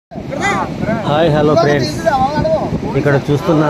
hi hello friends ఇక్కడ చూస్తున్న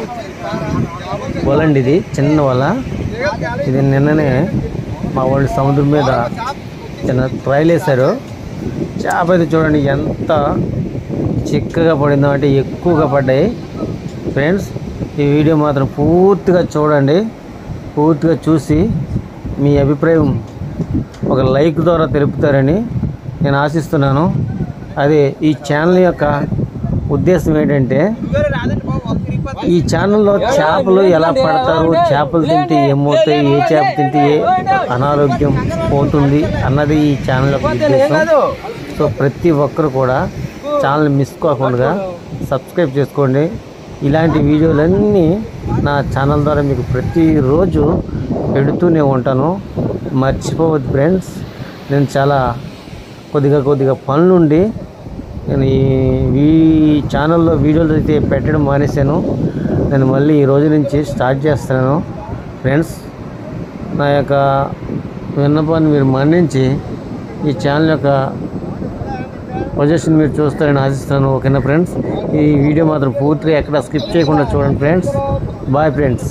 వల అండి ఇది చిన్న వల ఇది నిన్ననే మా వాళ్ళు సముద్రం మీద చిన్న ట్రైల్ వేశారు చేప అయితే చూడండి ఎంత చిక్కగా పడిందో అంటే ఎక్కువగా పడ్డాయి ఫ్రెండ్స్ ఈ వీడియో మాత్రం పూర్తిగా చూడండి పూర్తిగా చూసి మీ అభిప్రాయం ఒక లైక్ ద్వారా తెలుపుతారని నేను ఆశిస్తున్నాను అదే ఈ ఛానల్ యొక్క ఉద్దేశం ఏంటంటే ఈ ఛానల్లో చేపలు ఎలా పడతారు చేపలు తింటే ఏమవుతాయి ఏ చేప తింటే ఏ అనారోగ్యం పోతుంది అన్నది ఈ ఛానల్ యొక్క ఉద్దేశం సో ప్రతి ఒక్కరు కూడా ఛానల్ మిస్ కాకుండా సబ్స్క్రైబ్ చేసుకోండి ఇలాంటి వీడియోలన్నీ నా ఛానల్ ద్వారా మీకు ప్రతిరోజు పెడుతూనే ఉంటాను మర్చిపోవద్దు ఫ్రెండ్స్ నేను చాలా కొద్దిగా కొద్దిగా పనులుండి నేను ఈ ఈ ఛానల్లో వీడియోలు అయితే పెట్టడం మానేశాను నేను మళ్ళీ ఈ రోజు నుంచి స్టార్ట్ చేస్తున్నాను ఫ్రెండ్స్ నా యొక్క విన్నపాన్ని మీరు మన్నించి ఈ ఛానల్ యొక్క పొజిషన్ మీరు చూస్తారని ఆశిస్తున్నాను ఓకేనా ఫ్రెండ్స్ ఈ వీడియో మాత్రం పూర్తిగా ఎక్కడ స్కిప్ చేయకుండా చూడండి ఫ్రెండ్స్ బాయ్ ఫ్రెండ్స్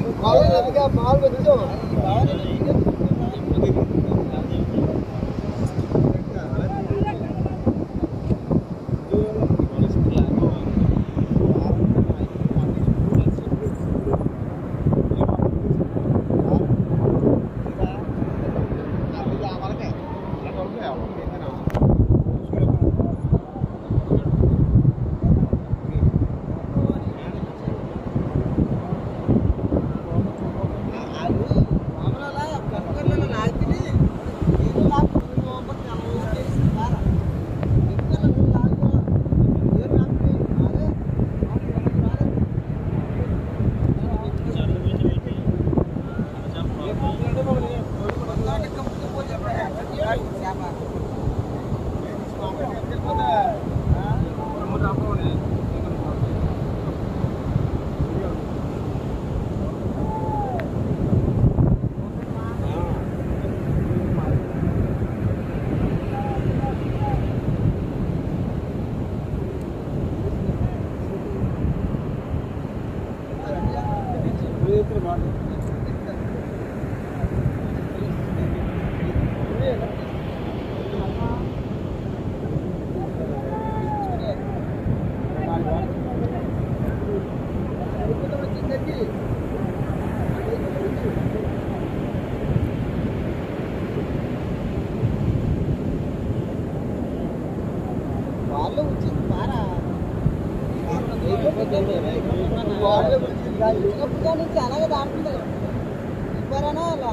నుంచి అలాగే దాటుతుంది ఇవ్వరానా అలా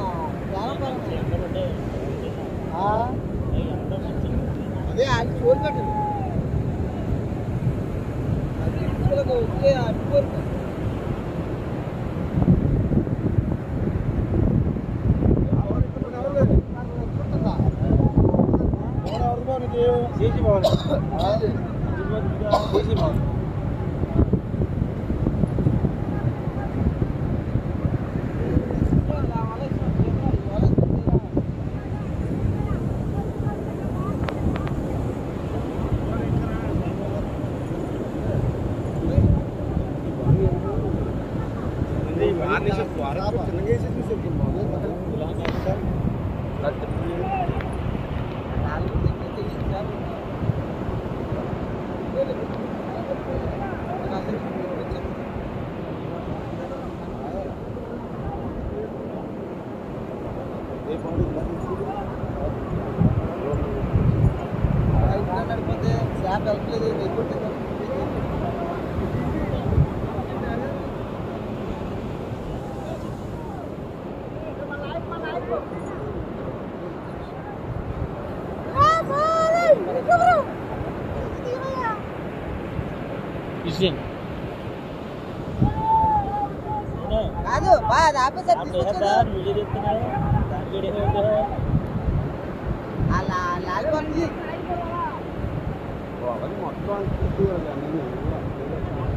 అదే అది చూడు పెట్టు అది ఇటుకలకు వచ్చే అటు వరకు శాప్ వెళ్తలేదు ఎక్కువ కాదు బా అది ఆపేసారి తీసుకొచ్చాడు అలా లాలిపాటు